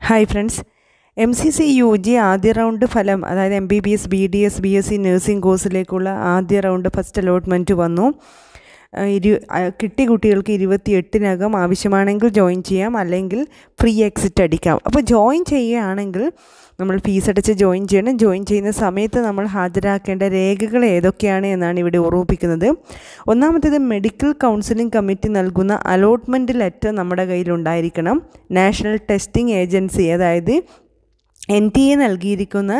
hi friends M C C U G ആദ്യ round ഫലം അതായത് M B B S B D S B S C nursing കോഴ്സിലേക്കുള്ള ആദ്യ round first allotment വന്നു ആ, ഇരു ആ, കിട്ടിയ കുട്ടികൾക്ക് ഇരുപത്തി എട്ടിനകം ആവശ്യമാണെങ്കിൽ ജോയിൻ ചെയ്യാം അല്ലെങ്കിൽ ഫ്രീ എക്സിറ്റ് അടിക്കാം അപ്പോൾ ജോയിൻ ചെയ്യുകയാണെങ്കിൽ നമ്മൾ ഫീസ് അടച്ച് ജോയിൻ ചെയ്യണം ജോയിൻ ചെയ്യുന്ന സമയത്ത് നമ്മൾ ഹാജരാക്കേണ്ട രേഖകൾ ഏതൊക്കെയാണ് എന്നാണ് ഇവിടെ ഓർമ്മിപ്പിക്കുന്നത് ഒന്നാമത്തേത് മെഡിക്കൽ കൗൺസിലിംഗ് കമ്മിറ്റി നൽകുന്ന അലോട്ട്മെൻറ്റ് ലെറ്റർ നമ്മുടെ കയ്യിലുണ്ടായിരിക്കണം നാഷണൽ ടെസ്റ്റിംഗ് ഏജൻസി അതായത് എൻ ടി എ നൽകിയിരിക്കുന്ന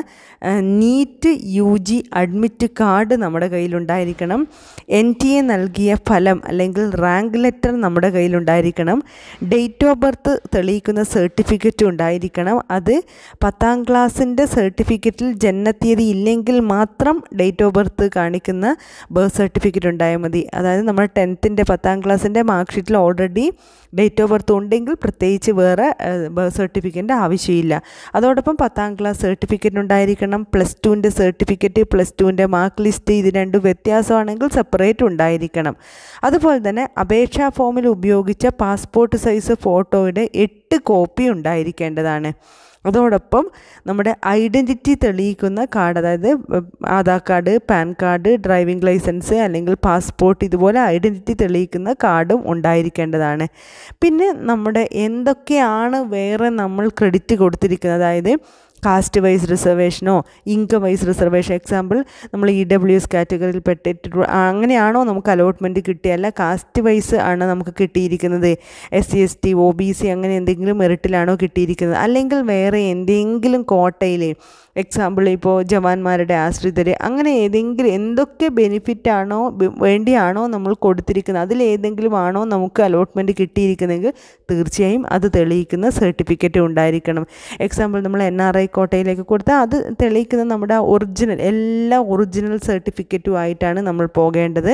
NEET U G admit card നമ്മുടെ കയ്യിലുണ്ടായിരിക്കണം എൻ ടി എ നൽകിയ ഫലം അല്ലെങ്കിൽ റാങ്ക് ലെറ്റർ നമ്മുടെ കയ്യിലുണ്ടായിരിക്കണം ഡേറ്റ് ഓഫ് ബർത്ത് തെളിയിക്കുന്ന സർട്ടിഫിക്കറ്റ് ഉണ്ടായിരിക്കണം അത് പത്താം ക്ലാസ്സിൻ്റെ സർട്ടിഫിക്കറ്റിൽ ജനനത്തീയതി ഇല്ലെങ്കിൽ മാത്രം ഡേറ്റ് ഓഫ് ബർത്ത് കാണിക്കുന്ന ബർത്ത് സർട്ടിഫിക്കറ്റ് ഉണ്ടായാൽ മതി അതായത് നമ്മൾ ടെൻത്തിൻ്റെ പത്താം ക്ലാസ്സിൻ്റെ മാർക്ക് ഷീറ്റിൽ ഓൾറെഡി ഡേറ്റ് ഓഫ് ബർത്ത് ഉണ്ടെങ്കിൽ പ്രത്യേകിച്ച് വേറെ ബർത്ത് സർട്ടിഫിക്കറ്റിൻ്റെ ആവശ്യമില്ല അതോടൊപ്പം പത്താം ക്ലാസ് സർട്ടിഫിക്കറ്റ് ഉണ്ടായിരിക്കണം പ്ലസ് ടുവിൻ്റെ സർട്ടിഫിക്കറ്റ് പ്ലസ് ടുവിൻ്റെ മാർക്ക് ലിസ്റ്റ് ഇത് രണ്ടും വ്യത്യാസമാണെങ്കിൽ സെപ്പറേറ്റ് ഉണ്ടായിരിക്കണം അതുപോലെ തന്നെ അപേക്ഷാ ഫോമിൽ ഉപയോഗിച്ച പാസ്പോർട്ട് സൈസ് ഫോട്ടോയുടെ എട്ട് കോപ്പി ഉണ്ടായിരിക്കേണ്ടതാണ് അതോടൊപ്പം നമ്മുടെ ഐഡൻറ്റിറ്റി തെളിയിക്കുന്ന കാർഡ് അതായത് Aadhaar card PAN card driving licence അല്ലെങ്കിൽ പാസ്പോർട്ട് ഇതുപോലെ ഐഡൻറ്റിറ്റി തെളിയിക്കുന്ന കാർഡും ഉണ്ടായിരിക്കേണ്ടതാണ് പിന്നെ നമ്മുടെ എന്തൊക്കെയാണ് വേറെ നമ്മൾ ക്രെഡിറ്റ് കൊടുത്തിരിക്കുന്നത് അതായത് കാസ്റ്റ് വൈസ് റിസർവേഷനോ ഇൻകം വൈസ് റിസർവേഷൻ എക്സാമ്പിൾ നമ്മൾ ഇ ഡബ്ല്യു എസ് കാറ്റഗറിയിൽ പെട്ടിട്ട് അങ്ങനെയാണോ നമുക്ക് അലോട്ട്മെൻറ്റ് കിട്ടിയല്ല കാസ്റ്റ് വൈസ് ആണ് നമുക്ക് കിട്ടിയിരിക്കുന്നത് S C S T O B C അങ്ങനെ എന്തെങ്കിലും മെറിറ്റിലാണോ കിട്ടിയിരിക്കുന്നത് അല്ലെങ്കിൽ വേറെ എന്തെങ്കിലും കോട്ടയിൽ എക്സാമ്പിൾ ഇപ്പോൾ ജവാന്മാരുടെ ആശ്രിതർ അങ്ങനെ ഏതെങ്കിലും എന്തൊക്കെ ബെനിഫിറ്റാണോ വേണ്ടിയാണോ നമ്മൾ കൊടുത്തിരിക്കുന്നത് അതിലേതെങ്കിലും ആണോ നമുക്ക് അലോട്ട്മെൻറ്റ് കിട്ടിയിരിക്കുന്നതെങ്കിൽ തീർച്ചയായും അത് തെളിയിക്കുന്ന സർട്ടിഫിക്കറ്റ് ഉണ്ടായിരിക്കണം എക്സാമ്പിൾ നമ്മൾ എൻ ആർ ഐ കോട്ടയിലേക്ക് കൊടുത്താൽ അത് തെളിയിക്കുന്ന നമ്മുടെ ഒറിജിനൽ എല്ലാ ഒറിജിനൽ സർട്ടിഫിക്കറ്റും ആയിട്ടാണ് നമ്മൾ പോകേണ്ടത്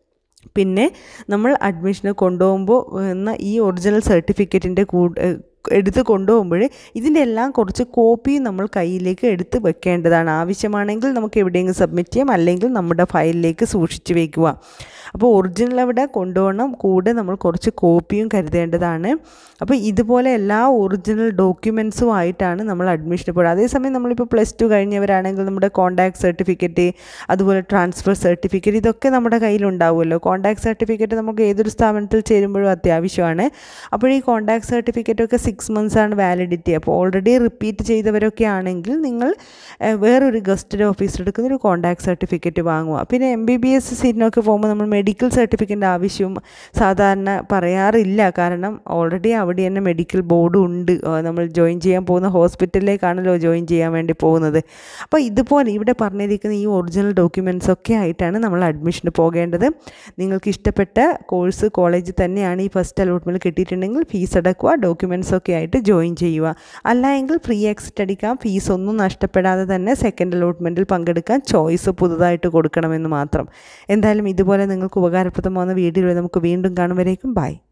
പിന്നെ നമ്മൾ അഡ്മിഷന് കൊണ്ടുപോകുമ്പോൾ എന്ന ഈ ഒറിജിനൽ സർട്ടിഫിക്കറ്റിൻ്റെ കൂടെ എടുത്ത് കൊണ്ടുപോകുമ്പോൾ ഇതിൻ്റെ എല്ലാം കുറച്ച് കോപ്പി നമ്മൾ കയ്യിലേക്ക് എടുത്ത് വെക്കേണ്ടതാണ് ആവശ്യമാണെങ്കിൽ നമുക്ക് എവിടെയെങ്കിലും സബ്മിറ്റ് ചെയ്യാം അല്ലെങ്കിൽ നമ്മുടെ ഫയലിലേക്ക് സൂക്ഷിച്ച് വയ്ക്കുക അപ്പോൾ ഒറിജിനൽ അവിടെ കൊണ്ടുപോകണം കൂടെ നമ്മൾ കുറച്ച് കോപ്പിയും കരുതേണ്ടതാണ് അപ്പോൾ ഇതുപോലെ എല്ലാ ഒറിജിനൽ ഡോക്യുമെൻസും ആയിട്ടാണ് നമ്മൾ അഡ്മിഷന് പോകുന്നത് അതേസമയം നമ്മളിപ്പോൾ പ്ലസ് ടു കഴിഞ്ഞവരാണെങ്കിൽ നമ്മുടെ കോൺടാക്ട് സർട്ടിഫിക്കറ്റ് അതുപോലെ ട്രാൻസ്ഫർ സർട്ടിഫിക്കറ്റ് ഇതൊക്കെ നമ്മുടെ കയ്യിലുണ്ടാവുമല്ലോ കോൺടാക്ട് സർട്ടിഫിക്കറ്റ് നമുക്ക് ഏതൊരു സ്ഥാപനത്തിൽ ചേരുമ്പോഴും അത്യാവശ്യമാണ് അപ്പോൾ ഈ കോൺടാക്ട് സർട്ടിഫിക്കറ്റ് ഒക്കെ സിക്സ് മന്ത്സ് ആണ് വാലിഡിറ്റി അപ്പോൾ ഓൾറെഡി റിപ്പീറ്റ് ചെയ്തവരൊക്കെ ആണെങ്കിൽ നിങ്ങൾ ഏഹ്, വേറൊരു ഗസ്റ്റഡ് ഓഫീസർ എടുക്കുന്ന ഒരു കോൺടാക്ട് സർട്ടിഫിക്കറ്റ് വാങ്ങുക പിന്നെ എം ബി ബി എസ് സീറ്റിനൊക്കെ പോകുമ്പോൾ നമ്മൾ മെഡിക്കൽ സർട്ടിഫിക്കറ്റിൻ്റെ ആവശ്യം സാധാരണ പറയാറില്ല കാരണം ഓൾറെഡി അവിടെ തന്നെ മെഡിക്കൽ ബോർഡും ഉണ്ട് ആ, നമ്മൾ ജോയിൻ ചെയ്യാൻ പോകുന്ന ഹോസ്പിറ്റലിലേക്കാണല്ലോ ജോയിൻ ചെയ്യാൻ വേണ്ടി പോകുന്നത് അപ്പോൾ ഇതുപോലെ ഇവിടെ പറഞ്ഞിരിക്കുന്ന ഈ ഒറിജിനൽ ഡോക്യുമെൻറ്റ്സ് ഒക്കെ ആയിട്ടാണ് നമ്മൾ അഡ്മിഷന് പോകേണ്ടത് നിങ്ങൾക്ക് ഇഷ്ടപ്പെട്ട കോഴ്സ് കോളേജിൽ തന്നെയാണ് ഈ ഫസ്റ്റ് അലോട്ട്മെൻറ്റ് കിട്ടിയിട്ടുണ്ടെങ്കിൽ ഫീസ് അടക്കുക ഡോക്യുമെൻറ്റ്സ് ഒക്കെ ആയിട്ട് ജോയിൻ ചെയ്യുക അല്ല എങ്കിൽ ഫ്രീ എക്സിറ്റ് അടിക്കാം ഫീസ് ഒന്നും നഷ്ടപ്പെടാതെ തന്നെ സെക്കൻഡ് അലോട്ട്മെൻറ്റിൽ പങ്കെടുക്കാൻ ചോയ്സ് പുതുതായിട്ട് കൊടുക്കണമെന്ന് മാത്രം എന്തായാലും ഇതുപോലെ നിങ്ങൾക്ക് ഉപകാരപ്രദമാകുന്ന വീഡിയോയിൽ നമുക്ക് വീണ്ടും കാണും വരേക്കും ബൈ